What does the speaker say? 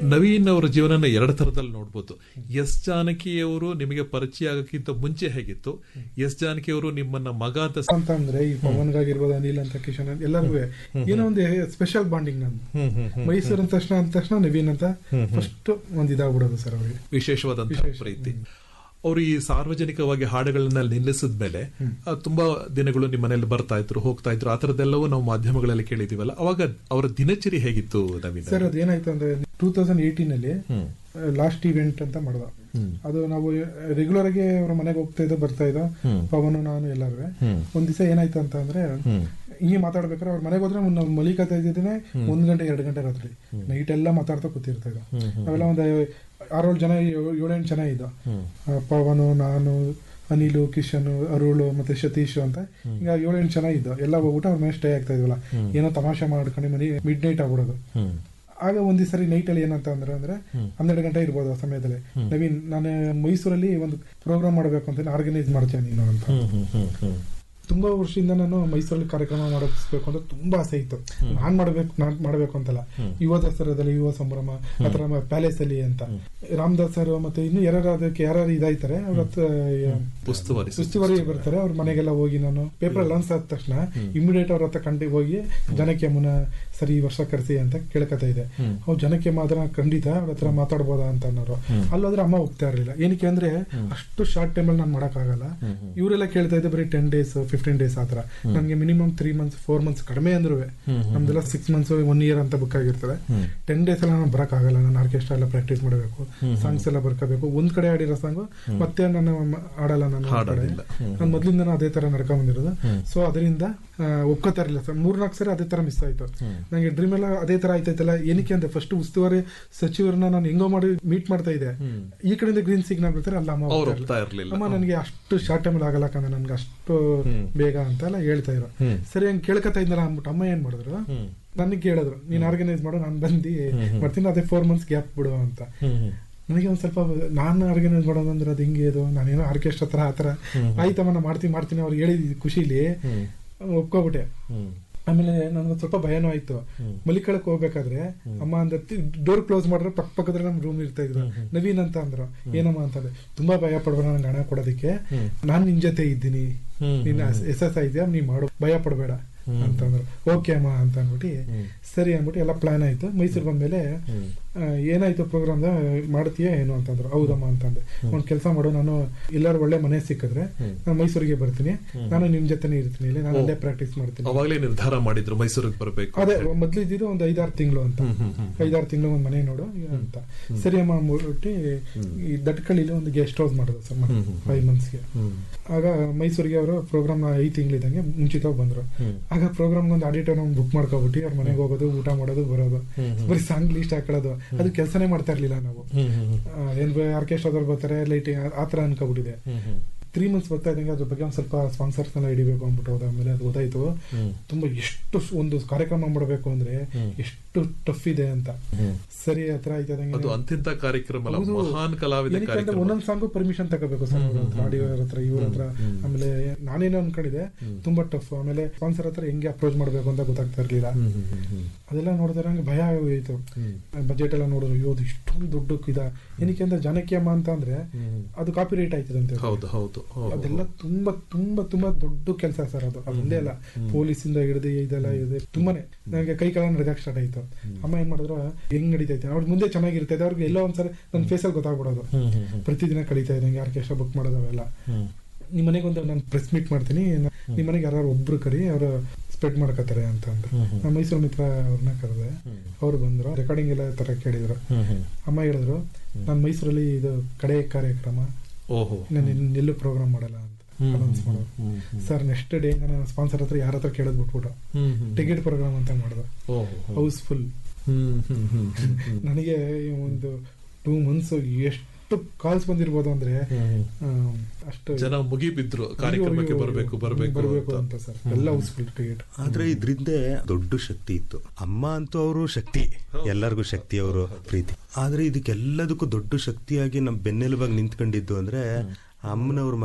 ನವೀನ್ ಅವರ ಜೀವನನ ಎರಡು ತರದಲ್ಲಿ ನೋಡ್ಬೋದು ಎಸ್ ಜಾನಕಿಯವರು ನಿಮಗೆ ಪರಿಚಯ ಆಗಕ್ಕಿಂತ ಮುಂಚೆ ಹೇಗಿತ್ತು ಎಸ್ ಜಾನಕಿಯವರು ನಿಮ್ಮನ್ನ ಮಗ ಅಂತ ಸ- ಅಂತ ಅಂದ್ರೆ ಈ ಪವನ್ಗಾಗಿರ್ಬೋದು ಅನಿಲ್ ಅಂತ ಕಿಶನ್ ಅಂತ ಎಲ್ಲರಿಗೂ ಏನೋ ಒಂದು ಸ್ಪೆಷಲ್ ಬಾಂಡಿಂಗ್ ನಂದು ಮೈಸೂರು ಅಂದ ತಕ್ಷಣ ಅಂದ ತಕ್ಷಣ ನವೀನ್ ಅಂತ ಫಸ್ಟ್ ಒಂದ್ ಇದಾಗ್ಬಿಡೋದು ಸರ್ ಅವ್ರಿಗೆ ವಿಶೇಷವಾದಂತಹ ಪ್ರೀತಿ ಅವರು ಈ ಸಾರ್ವಜನಿಕವಾಗಿ ಹಾಡುಗಳನ್ನ ನಿಲ್ಲಿಸಿದ ಮೇಲೆ ತುಂಬಾ ದಿನಗಳು ನಿಮ್ಮ ಮನೇಲಿ ಬರ್ತಾ ಇದ್ರು ಹೋಗ್ತಾ ಇದ್ರು ಆ ತರದೆಲ್ಲವೂ ನಾವು ಮಾಧ್ಯಮಗಳಲ್ಲಿ ಕೇಳಿದೀವಲ್ಲ ಅವಾಗ ಅವರ ದಿನಚರಿ ಹೇಗಿತ್ತು ನವೀನ್ ಸರ್ ಅದು ಏನಾಯ್ತು ಅಂದ್ರೆ ಟೂ ತೌಸಂಡ್ ಏಯ್ಟೀನ್ ಅಲ್ಲಿ ಲಾಸ್ಟ್ ಇವೆಂಟ್ ಅಂತ ಮಾಡ್ದ ಅದು ನಾವು ರೆಗ್ಯುಲರ್ ಆಗಿ ಅವ್ರ ಮನೆಗೆ ಹೋಗ್ತಾ ಇದ್ದೋ ಬರ್ತಾ ಇದ್ದೋ ಪವನ್ ನಾನು ಎಲ್ಲರೂ ಒಂದ್ ದಿವಸ ಏನಾಯ್ತು ಅಂತ ಅಂದ್ರೆ ಹಿಂಗೆ ಮಾತಾಡ್ಬೇಕಾದ್ರೆ ಅವ್ರ ಮನೆಗೆ ಹೋದ್ರೆ ನಾವು ಮಲಿಕತಾ ಇದ್ದಿದ್ದೇನೆ ಒಂದ್ ಗಂಟೆ ಎರಡು ಗಂಟೆ ರಾತ್ರಿ ನೈಟ್ ಎಲ್ಲ ಮಾತಾಡ್ತಾ ಕೂತಿರ್ತಾ ಇದ್ದೋ ನಾವೆಲ್ಲ ಒಂದು ಆರೇಳು ಜನ ಏಳು- ಏಳೆಂಟು ಜನ ಇದ್ದೋ ಆ, ಪವನು ನಾನು ಅನಿಲು ಕಿಶನ್ ಅರುಳು ಮತ್ತೆ ಸತೀಶ್ ಅಂತ ಈಗ ಏಳೆಂಟು ಜನ ಇದ್ದೋ ಎಲ್ಲ ಹೋಗ್ಬಿಟ್ಟು ಅವ್ರ ಮನೆ ಸ್ಟೇ ಆಗ್ತಾ ಇದ್ವಲ್ಲ ಏನೋ ತಮಾಷೆ ಮಾಡ್ಕೊಂಡು ಮನೆ ಮಿಡ್ ನೈಟ್ ಆಗ್ಬಿಡೋದು ಆಗ ಒಂದ್ ಸರಿ ನೈಟ್ ಅಲ್ಲಿ ಏನಂತ ಅಂದ್ರೆ ಅಂದ್ರೆ ಹನ್ನೆರಡು ಗಂಟೆ ಇರ್ಬೋದು ಆ ಸಮಯದಲ್ಲಿ ನವೀನ್ ನಾನು ಮೈಸೂರಲ್ಲಿ ಒಂದು ಪ್ರೋಗ್ರಾಮ್ ಮಾಡಬೇಕು ಅಂತ ಆರ್ಗನೈಸ್ ಮಾಡ್ತೇನೆ ನೀನು ಅಂತ ತುಂಬಾ ವರ್ಷದಿಂದ ನಾನು ಮೈಸೂರಲ್ಲಿ ಕಾರ್ಯಕ್ರಮ ಮಾಡಿಸ್ಬೇಕು ಅಂತ ತುಂಬಾ ಆಸೆ ಇತ್ತು ನಾನ್ ಮಾಡ್ಬೇಕು ನಾನ್ ಮಾಡ್ಬೇಕು ಅಂತಲ್ಲ ಯುವ ದಸರಾದಲ್ಲಿ ಯುವ ಸಂಭ್ರಮ ಅಥವಾ ಪ್ಯಾಲೇಸ್ ಅಲ್ಲಿ ಅಂತ ರಾಮದಾಸ್ ಸರ್ ಮತ್ತೆ ಇನ್ನು ಯಾರು ಅದಕ್ಕೆ ಯಾರು ಇದಾಯ್ತಾರೆ ಅವ್ರ ಹತ್ರ ಉಸ್ತುವಾರಿ ಉಸ್ತುವಾರಿ ಬರ್ತಾರೆ ಅವ್ರ ಮನೆಗೆಲ್ಲ ಹೋಗಿ ನಾನು ಪೇಪರ್ ಲಾನ್ಸ್ ಆದ ತಕ್ಷಣ ಇಮಿಡಿಯೇಟ್ ಅವ್ರ ಹತ್ರ ಕಂಡು ಹೋಗಿ ಜನಕ್ಕೆ ಮುನ್ನ ಸರಿ ಈ ವರ್ಷ ಕರೆಸಿ ಅಂತ ಕೇಳ್ಕತಾ ಇದೆ ಅವ್ರು ಜನಕ್ಕೆ ಮಾತ್ರ ಖಂಡಿತ ಅವ್ರ ಹತ್ರ ಮಾತಾಡ್ಬೋದಾ ಅಂತ ಅನ್ನೋರು ಅಲ್ಲೋದ್ರೆ ಅಮ್ಮ ಹೋಗ್ತಾ ಇರಲಿಲ್ಲ ಏನಕ್ಕೆ ಅಂದ್ರೆ ಅಷ್ಟು ಶಾರ್ಟ್ ಟೈಮಲ್ಲಿ ನಾನು ಮಾಡಕ್ಕಾಗಲ್ಲ ಇವರೆಲ್ಲ ಕೇಳ್ತಾ ಇದ್ದೆ ಬರೀ ಟೆನ್ ಡೇಸ್ ಫಿಫ್ಟೀನ್ ಡೇಸ್ ಆತರ ನನಗೆ minimum three months four months ಕಡಿಮೆ ಅಂದ್ರು ನಮ್ದೆಲ್ಲ ಸಿಕ್ಸ್ ಮಂತ್ಸ್ ಒನ್ ಇಯರ್ ಅಂತ ಬುಕ್ ಆಗಿರ್ತದೆ ಟೆನ್ ಡೇಸ್ ಎಲ್ಲ ನಾನು ಬರಕ್ಕಾಗಲ್ಲ ನಾನು ಆರ್ಕೆಸ್ಟ್ರಾ ಎಲ್ಲ ಪ್ರಾಕ್ಟೀಸ್ ಮಾಡಬೇಕು ಸಾಂಗ್ಸ್ ಎಲ್ಲ ಬರ್ಕೋಬೇಕು ಒಂದ್ ಕಡೆ ಆಡಿರೋ ಸಾಂಗು ಮತ್ತೆ ನಾನು ಮ- ಆಡಲ್ಲ ನಾನು ಒಂದ್ ಕಡೆ ಹಾಡೋದಿಲ್ಲ. ನಾನು ಮೊದ್ಲಿಂದ ಅದೇ ತರ ನಡ್ಕೊಂಡ್ ಬಂದಿರೋದು ಸೊ ಅದರಿಂದ ಆ, ಒಪ್ಕೋತಾ ಇರಲಿಲ್ಲ ಸರ್ ಮೂರ್ನಾಲ್ಕು ಸರಿ ಅದೇ ತರ ಮಿಸ್ ಆಯ್ತು ನಂಗೆ ಡ್ರೀಮ್ ಎಲ್ಲ ಅದೇ ತರ ಆಯ್ತೈತಲ್ಲ ಏನಕ್ಕೆ ಅಂತ ಫಸ್ಟ್ ಉಸ್ತುವಾರಿ ಸಚಿವರನ್ನ ನಾನು ಹೆಂಗೋ ಮಾಡಿ ಮೀಟ್ ಮಾಡ್ತಾ ಇದ್ದೆ ಈ ಕಡೆಯಿಂದ ಗ್ರೀನ್ ಸಿಗ್ನಲ್ ಬರ್ತಾರೆ ಅಲ್ಲ ಅಮ್ಮ ಅವ್ರು ಹೋಗ್ತಾ ಒಪ್ತಾ ಇರ್ಲಿಲ್ಲ. ಇರ್ಲಿಲ್ಲ ಅಮ್ಮ ನನಗೆ ಅಷ್ಟು ಶಾರ್ಟ್ ಟೈಮಲ್ಲಿ ಆಗಲ್ಲ ಕಣ ನನ್ಗೆ ಅಷ್ಟು ಬೇಗ ಅಂತ ಎಲ್ಲ ಹೇಳ್ತಾ ಇರೋ ಸರಿ ಹಂಗೆ ಕೇಳ್ಕೊತಾ ಇದ್ದಲ್ಲ ಅಂದ್ಬಿಟ್ಟು ಅಮ್ಮ ಏನ್ ಮಾಡಿದ್ರು ನನಗೆ ಕೇಳಿದ್ರು ನೀನ್ ಆರ್ಗನೈಸ್ ಮಾಡು ನಾನು ಬಂದು ಮಾಡ್ತೀನಿ ಅದೇ ಫೋರ್ ಮಂತ್ಸ್ ಗ್ಯಾಪ್ ಬಿಡು ಅಂತ ನನಗೆ ಒಂದ್ ಸ್ವಲ್ಪ ನಾನು ಆರ್ಗನೈಸ್ ಮಾಡೋದಂದ್ರೆ ಅದು ಹಿಂಗೆ ಇದು ನಾನೇನೋ ಆರ್ಕೆಸ್ಟ್ರಾ ತರ ಆತರ ಆಯ್ತಮ್ಮ ನಾನು ಮಾಡ್ತೀನಿ ಮಾಡ್ತೀನಿ ಅವ್ರು ಹೇಳಿದ ಖುಷಿಲಿ ಒಪ್ಕೊಬಿಟ್ಟೆ ಆಮೇಲೆ ನನ್ಗೆ ಸ್ವಲ್ಪ ಭಯನೂ ಆಯ್ತು ಮಲಿಕಳಕ್ ಹೋಗ್ಬೇಕಾದ್ರೆ ಅಮ್ಮ ಅಂದ್ರೆ ಡೋರ್ ಕ್ಲೋಸ್ ಮಾಡಿದ್ರೆ ಪಕ್ಕ ಪಕ್ಕದಲ್ಲಿ ನಮ್ ರೂಮ್ ಇರ್ತಾ ಇದ್ರು ನವೀನ್ ಅಂತ ಅಂದ್ರು ಏನಮ್ಮ ಅಂತಂದ್ರೆ ತುಂಬಾ ಭಯ ಪಡ್ಬೇಡ ನಂಗೆ ಹಣ ಕೊಡೋದಕ್ಕೆ ನಾನ್ ನಿನ್ ಜೊತೆ ಇದ್ದೀನಿ ನಿನ್ನ ಎಸ್ ಎಸ್ ಇದೆಯಾ ನೀ ಮಾಡು ಭಯ ಪಡಬೇಡ ಅಂತಂದ್ರು ಓಕೆ ಅಮ್ಮ ಅಂತ ಅಂದ್ಬಿಟ್ಟು ಸರಿ ಅಂದ್ಬಿಟ್ಟು ಎಲ್ಲ ಪ್ಲಾನ್ ಆಯ್ತು ಮೈಸೂರು ಬಂದ್ಮೇಲೆ ಆ, ಏನಾಯ್ತು ಪ್ರೋಗ್ರಾಮ್ ಮಾಡ್ತೀಯಾ ಏನು ಅಂತಂದ್ರು ಹೌದಮ್ಮ ಅಂತಂದೆ ಒಂದ್ ಕೆಲಸ ಮಾಡು ನಾನು ಎಲ್ಲಾರು ಒಳ್ಳೆ ಮನೆ ಸಿಕ್ಕಿದ್ರೆ ನಾನು ಮೈಸೂರಿಗೆ ಬರ್ತೀನಿ ನಾನು ನಿಮ್ ಜೊತೆನೇ ಇರ್ತೀನಿ ಇಲ್ಲಿ ನಾನು ಅಲ್ಲೇ ಪ್ರಾಕ್ಟೀಸ್ ಮಾಡ್ತೀನಿ ಅವಾಗಲೇ ನಿರ್ಧಾರ ಮಾಡಿದ್ರು ಮೈಸೂರಿಗೆ ಬರಬೇಕು ಅದೇ ಮೊದ್ಲು ಇದ್ದಿದ್ದು ಒಂದ್ ಐದಾರು ತಿಂಗಳು ಅಂತ ಐದಾರು ತಿಂಗಳು ಒಂದ್ ಮನೆ ನೋಡು ಅಂತ ಸರಿ ಅಮ್ಮ ಅಂದ್ಬಿಟ್ಟು ಈ ದಟ್ಕಳಿಲಿ ಒಂದು ಗೆಸ್ಟ್ ಹೌಸ್ ಮಾಡೋದು ಸರ್ ಫೈವ್ ಮಂತ್ಸ್ಗೆ ಆಗ ಮೈಸೂರಿಗೆ ಅವರು ಪ್ರೋಗ್ರಾಮ್ ಐದು ತಿಂಗಳಿದ್ದಂಗೆ ಮುಂಚಿತವಾಗಿ ಬಂದ್ರು ಆಗ ಪ್ರೋಗ್ರಾಮ್ ಒಂದು ಆಡಿಟೋರಿಯಂ ಬುಕ್ ಮಾಡ್ಕೊಬಿಟ್ಟು ಅವ್ರ ಮನೆಗೆ ಹೋಗೋದು ಊಟ ಮಾಡೋದು ಬರೋದು ಬರೀ ಸಾಂಗ್ ಲಿಸ್ಟ್ ಹಾಕೊಳ್ಳೋದು ಅದು ಕೆಲಸನೇ ಮಾಡ್ತಾ ಇರ್ಲಿಲ್ಲ ನಾವು ಆ, ಏನ್ ಆರ್ಕೆಸ್ಟ್ರಾದವ್ರು ಬರ್ತಾರೆ ಲೈಟಿಂಗ್ ಆತರ ಅನ್ಕೊಬಿಟ್ಟಿದೆ ತ್ರೀ ಮಂತ್ಸ್ ಬರ್ತಾ ಇದ್ದಂಗೆ ಅದ್ರ ಬಗ್ಗೆ ಒಂದ್ ಸ್ವಲ್ಪ ಸ್ಪಾನ್ಸರ್ಸ್ ಎಲ್ಲ ಹಿಡಿಬೇಕು ಅಂದ್ಬಿಟ್ಟು ಹೋದ ಆಮೇಲೆ ಅದು ಗೊತ್ತಾಯ್ತು ತುಂಬಾ ಎಷ್ಟು ಸ್- ಒಂದು ಕಾರ್ಯಕ್ರಮ ಮಾಡಬೇಕು ಅಂದ್ರೆ ಎಷ್ಟು ಟಫ್ ಇದೆ ಅಂತ ಸರಿ ಹತ್ರ ಅದು ಆಯ್ತದಂಗೆ ಅಂತಿಂತ ಕಾರ್ಯಕ್ರಮ ಅಲ್ಲ ಹೌದು. ಮಹಾನ್ ಕಲಾವಿದ ಏನಕ್ಕೆ ಅಂದ್ರೆ ಕಾರ್ಯಕ್ರಮ ಒಂದೊಂದ್ ಸಾಂಗು ಪರ್ಮಿಷನ್ ತಗೋಬೇಕು ಸರ್ ಅವ್ರ ಹತ್ರ ಆಡಿಯೋ ಹತ್ರ ಇವ್ರ ಹತ್ರ ಆಮೇಲೆ ನಾನೇನೋ ಅನ್ಕೊಂಡಿದೆ ತುಂಬಾ ಟಫ್ ಆಮೇಲೆ ಸ್ಪಾನ್ಸರ್ ಹತ್ರ ಹೆಂಗೆ ಅಪ್ರೋಚ್ ಮಾಡ್ಬೇಕು ಅಂತ ಗೊತ್ತಾಗ್ತಾ ಇರ್ಲಿಲ್ಲ ಅದೆಲ್ಲ ನೋಡಿದ್ರೆ ನಂಗೆ ಭಯ ಆಗೋಯ್ತು ಬಜೆಟ್ ಎಲ್ಲ ನೋಡಿದ್ರು ಅಯ್ಯೋ ಅದು ಇಷ್ಟೊಂದು ದೊಡ್ಡ ಇದ ಏನಕ್ಕೆ ಅಂದ್ರೆ ಜನಕ್ಯಮ್ಮ ಅಂತ ಅಂದ್ರೆ ಅದು ಕಾಪಿ ರೈಟ್ ಆಯ್ತದಂತೆ ಹೌದು ಹೌದು ಹೌದು. ಅದೆಲ್ಲ ತುಂಬಾ ತುಂಬಾ ತುಂಬಾ ದೊಡ್ಡ ಕೆಲಸ ಸರ್ ಅದು ಅದೊಂದೇ ಅಲ್ಲ ಪೊಲೀಸ್ ಇಂದ ಹಿಡಿದು ಇದೆಲ್ಲ ಇದೆ ತುಂಬಾನೇ ನನಗೆ ಕೈ ಕಾಲ ನಡ್ಯಕ್ ಸ್ಟಾರ್ಟ್ ಆಯ್ತು ಅಮ್ಮ ಏನ್ ಮಾಡಿದ್ರು ಹೆಂಗ್ ನಡೀತೈತೆ ಅವ್ರ ಮುಂದೆ ಚೆನ್ನಾಗಿರ್ತೈತೆ ಅವ್ರಿಗೆ ಎಲ್ಲೋ ಒಂದ್ಸರಿ ನನ್ನ ಫೇಸಲ್ಲಿ ಗೊತ್ತಾಗ್ಬಿಡೋದು ಪ್ರತಿದಿನ ಕಳೀತಾ ಇದ್ದಂಗೆ ಆರ್ಕೆಸ್ಟ್ರಾ ಬುಕ್ ಮಾಡೋದು ಅವೆಲ್ಲ ನಿಮ್ಮ ಮನೆಗೆ ಒಂದು ನಾನು ಪ್ರೆಸ್ ಮೀಟ್ ಮಾಡ್ತೀನಿ ನಿಮ್ಮ ಮನೆಗೆ ಯಾರು ಒಬ್ರು ಕರಿ ಅವರು ಸ್ಪ್ರೆಡ್ ಮಾಡ್ಕೋತಾರೆ ಅಂತ ಅಂದ್ರು ನಮ್ಮ ಮೈಸೂರು ಮಿತ್ರ ಅವ್ರನ್ನ ಕರೆದೆ ಅವ್ರು ಬಂದ್ರು ರೆಕಾರ್ಡಿಂಗ್ ಎಲ್ಲ ತರ ಕೇಳಿದ್ರು ಅಮ್ಮ ಹೇಳಿದ್ರು ನಾನು ಮೈಸೂರಲ್ಲಿ ಇದು ಕಡೆ ಕಾರ್ಯಕ್ರಮ ಓಹೋ ನಾನು ಇನ್ ಎಲ್ಲೂ ಪ್ರೋಗ್ರಾಮ್ ಮಾಡಲ್ಲ ಅಂತ ಅನೌನ್ಸ್ ಮಾಡೋದು ಸರ್ ನೆಕ್ಸ್ಟ್ ಡೇ ನಾನು ಸ್ಪಾನ್ಸರ್ ಹತ್ರ ಯಾರ ಹತ್ರ ಕೇಳೋದ್ ಬಿಟ್ಬಿಟ್ಟು ಹ್ಮ್ ಹ್ಮ್ ಟಿಕೆಟ್ ಪ್ರೋಗ್ರಾಮ್ ಅಂತ ಮಾಡ್ದೆ ಓಹೋ ಹೌಸ್ಫುಲ್ ಹ್ಮ್ ಹ್ಮ್ ಹ್ಮ್ ಹ್ಮ್ ಹ್ಮ್ ನನಗೆ ಒಂದು ಟೂ ಮಂತ್ಸ್ ಎಷ್ಟು ಕಾಲ್ಸ್ ಬಂದಿರ್ಬೋದು ಅಂದ್ರೆ ಆ, ಅಷ್ಟು ಜನ ಮುಗಿಬಿದ್ರು ಕಾರ್ಯಕ್ರಮಕ್ಕೆ ಅಯ್ಯೋ, ಬರಬೇಕು ಬರಬೇಕು ಬರ್ಬೇಕು ಅಂತ ಅಂತ ಸರ್ ಎಲ್ಲ ಹೌಸ್ಫುಲ್ ಟಿಕೆಟ್ ಆದ್ರೆ ಇದ್ರಿಂದ ದೊಡ್ಡ ಶಕ್ತಿ ಇತ್ತು ಅಮ್ಮ ಅಂತೂ ಅವರು ಶಕ್ತಿ ಎಲ್ಲರಿಗೂ ಶಕ್ತಿ ಅವರು ಪ್ರೀತಿ ಆದ್ರೆ ಇದಕ್ಕೆಲ್ಲದಕ್ಕೂ ದೊಡ್ಡ ಶಕ್ತಿಯಾಗಿ ನಮ್ ಬೆನ್ನೆಲುಬಾಗಿ ನಿಂತ್ಕೊಂಡಿದ್ದು ಅಂದ್ರೆ ಅಮ್ಮನವ್ರ